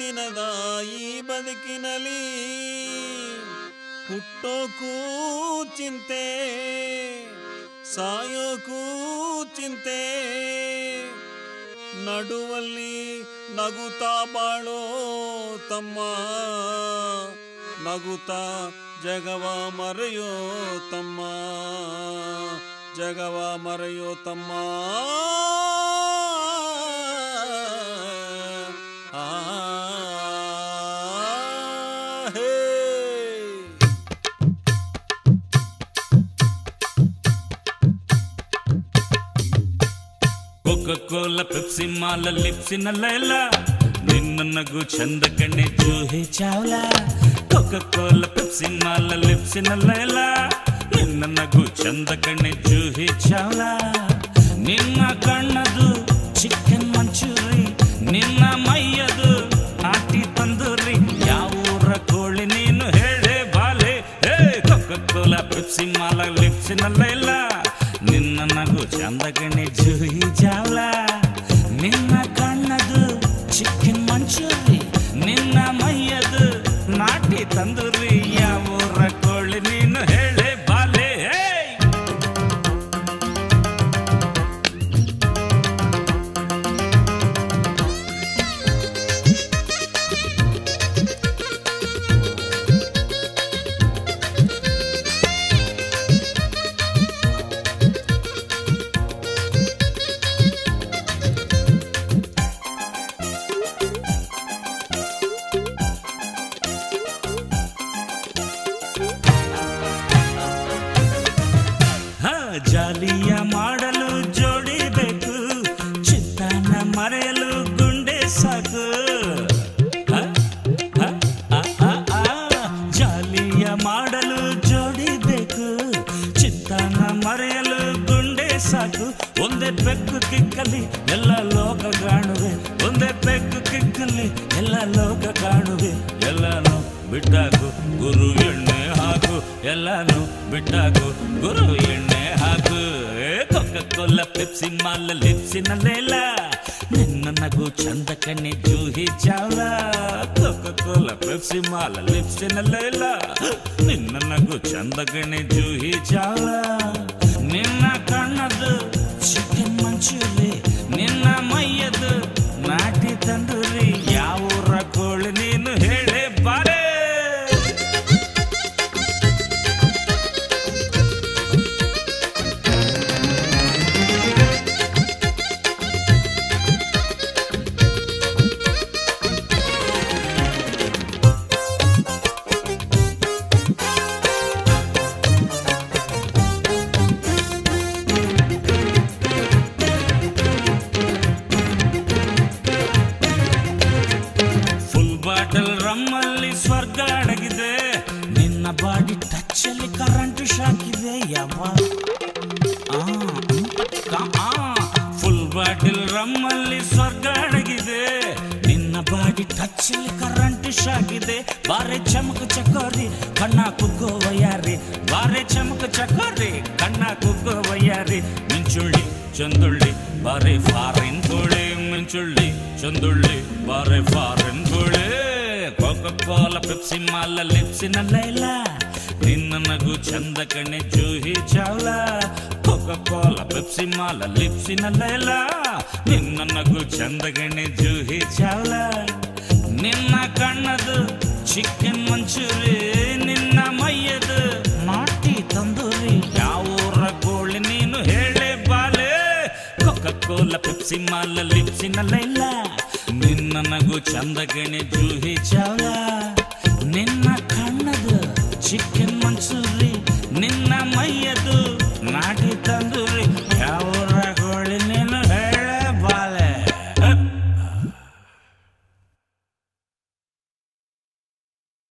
ದಿನದ ಈ ಬದುಕಿನಲ್ಲಿ ಹುಟ್ಟೋಕೂ ಚಿಂತೆ ಸಾಯೋಕೂ ಚಿಂತೆ ನಡುವಲ್ಲಿ ನಗುತ್ತಾ ಬಾಳೋ ತಮ್ಮ ನಗುತ್ತಾ ಜಗವ ಮರೆಯೋ ತಮ್ಮ ಜಗವ ಮರೆಯೋ ತಮ್ಮ ಆ, ಹೇ ಕೊಕ ಕೋಲ ಪೆಪ್ಸಿ ಮಾಲ ಲಿಪ್ಸಿನಲ್ಲ ಎಲ್ಲ ನಿನ್ನ ನಗು ಚಂದ ಕಣ್ಣೆ Juhi Chawla Coca Cola Pepsi ಮಾಲ ಲಿಪ್ಸಿನಲ್ಲ ಎಲ್ಲ ನಿನ್ನ ನಗು ಚಂದ ಕಣ್ಣೆ ಜೂಹಿ ಚಾವ್ಲ ನಿನ್ನ ಕಣ್ಣದು ಚಿಕನ್ ಮಂಚೂರಿ ನಿನ್ನ ಮೈಯದು ನಾಟಿ ತಂದೂರಿ ಯಾವೂರ ಕೋಳಿ ನೀನು ಹೇಳೆ ಬಾಲೆ ಹೇ ಕೊಕ ಕೋಲ ಪೆಪ್ಸಿ ಮಾಲ ಲಿಪ್ಸಿನಲ್ಲ ಎಲ್ಲ ನಿನ್ನ ನಗು ಚಂದ ಗಣಿ ಜೂಹಿ ಜಾವ್ಲ ನಿನ್ನ ಕಣ್ಣದು ಚಿಕನ್ ಮಂಚೂರಿ ನಿನ್ನ ಮೈಯದು ನಾಟಿ ತಂದೂರಿ ಯಾವೂರ ಕೋಳಿ ನೀನು ಹೇಳೆ ಬಾಲೆ ಹೇ ಹ, ಜಾಲಿಯ ಮಾಡಲು ಜೋಡಿ ಬೇಕು ಚಿತ್ತಾನ ಮರೆಯಲು ಗುಂಡೆ ಸಾಕು ಹ, ಹ, ಆ, ಆ, ಆ. ಜಾಲಿಯ ಮಾಡಲು ಜೋಡಿ ಬೇಕು ಚಿತ್ತಾನ ಮರೆಯಲು ಗುಂಡೆ ಸಾಕು ಒಂದೇ ಬೆಕ್ಕು ಕಿಕ್ಕಲಿ ಎಲ್ಲ ಲೋಕ ಕಾಣುವೆ ಒಂದೇ ಬೆಕ್ಕು ಕಿಕ್ಕಲಿ ಎಲ್ಲ ಲೋಕ ಕಾಣುವೆ ಎಲ್ಲಾನು ಬಿಟ್ಟಾಕು ಗುರು ಎಣ್ಣೆ ಹಾಕು ಎಲ್ಲಾನು ಬಿಟ್ಟಾಕು ಗುರು ಎಣ್ಣೆ ಹಾಕು ಕೊಕ್ಕ ಕೊಲ್ಲ ಪೆಪ್ಸಿ ಮಾಲ ಲಿಪ್ಸಿನಲ್ಲೆಲ್ಲ ನಿನ್ನ ನಗು ಚಂದ ಕಣ್ಣೆ Juhi Chawla Coca Cola Pepsi ಮಾಲ ಲಿಪ್ಸಿನಲ್ಲೆಲ್ಲ ನಿನ್ನ ನಗು ಚಂದ ಕಣ್ಣೆ ಜೂಹಿ ಚಾವ್ಲ ನಿನ್ನ ಕಣ್ಣದು ಚಿಕನ್ ಮಂಚೂರಿ ನಿನ್ನ ಮೈಯದು ನಾಟಿ ತಂದೂರಿ ಯಾವೂರ ಕೋಳಿ ನೀನು ಹೇಳೆ ಬಾರೆ ಫುಲ್ ಬಾಟಲ್ ರಮ್ಮಲ್ಲಿ ಸ್ವರ್ಗ ಅಡಗಿದೆ ನಿನ್ನ ಬಾಡಿ ಟಚ್ ಅಲ್ಲಿ ಕರೆಂಟ್ ಶಾಕ್ ಇದೆ ಯಾವ ಫುಲ್ ಬಾಟಲ್ ರಮ್ಮಲ್ಲಿ ಸ್ವರ್ಗ ಅಡಗಿದೆ ನಿನ್ನ ಬಾಡಿ ಟಚ್ ಅಲ್ಲಿ ಕರೆಂಟ್ ಶಾಕ್ ಇದೆ ಬಾರೆ ಚಮಕ ಚಕೋರಿ ಕಣ್ಣ ಕುಗ್ಗೋವ ಯಾರಿ ಬಾರೆ ಚಮಕ ಚಕೋರಿ ಕಣ್ಣ ಕುಗ್ಗೋವ ಯಾರಿ ಮಿಂಚುಳ್ಳಿ ಚಂದುಳ್ಳಿ ಬಾರೆ ಫಾರಿನ್ ಕೋಳಿ ಮಿಂಚುಳ್ಳಿ ಚಂದುಳ್ಳಿ ಬಾರೆ ಫಾರಿನ್ ಕೋಳಿ ಕೋಕ ಕೋಲ ಪೆಪ್ಸಿ ಮಾಲ ಲಿಪ್ಸಿನಲ್ಲ ಇಲ್ಲ ನಿನ್ನ ನಗು ಚಂದ ಕಣೆ Juhi Chawla Coca Cola Pepsi ಮಾಲ ಲಿಪ್ಸಿನಲ್ಲ ಇಲ್ಲ ನಿನ್ನ ನಗು ಚಂದ ಗಣೆ ಜೂಹಿ ಚಾವ್ಲ ನಿನ್ನ ಕಣ್ಣದು ಚಿಕನ್ ಮಂಚೂರಿ ನಿನ್ನ ಮೈಯದು ನಾಟಿ ತಂದೂರಿ ಯಾವೂರ ಕೋಳಿ ನೀನು ಹೇಳೆ ಬಾಲೆ ಕೊಕ ಕೋಲ ಪೆಪ್ಸಿ ಮಾಲ ಲಿಪ್ಸಿನಲ್ಲ ಇಲ್ಲ ನಿನ್ನ ನಗು ಚಂದ ಗಣೆ ಜೂಹಿ ಚಾವ್ಲ ನಿನ್ನ ಕಣ್ಣದು ಚಿಕನ್ ಮಂಚೂರಿ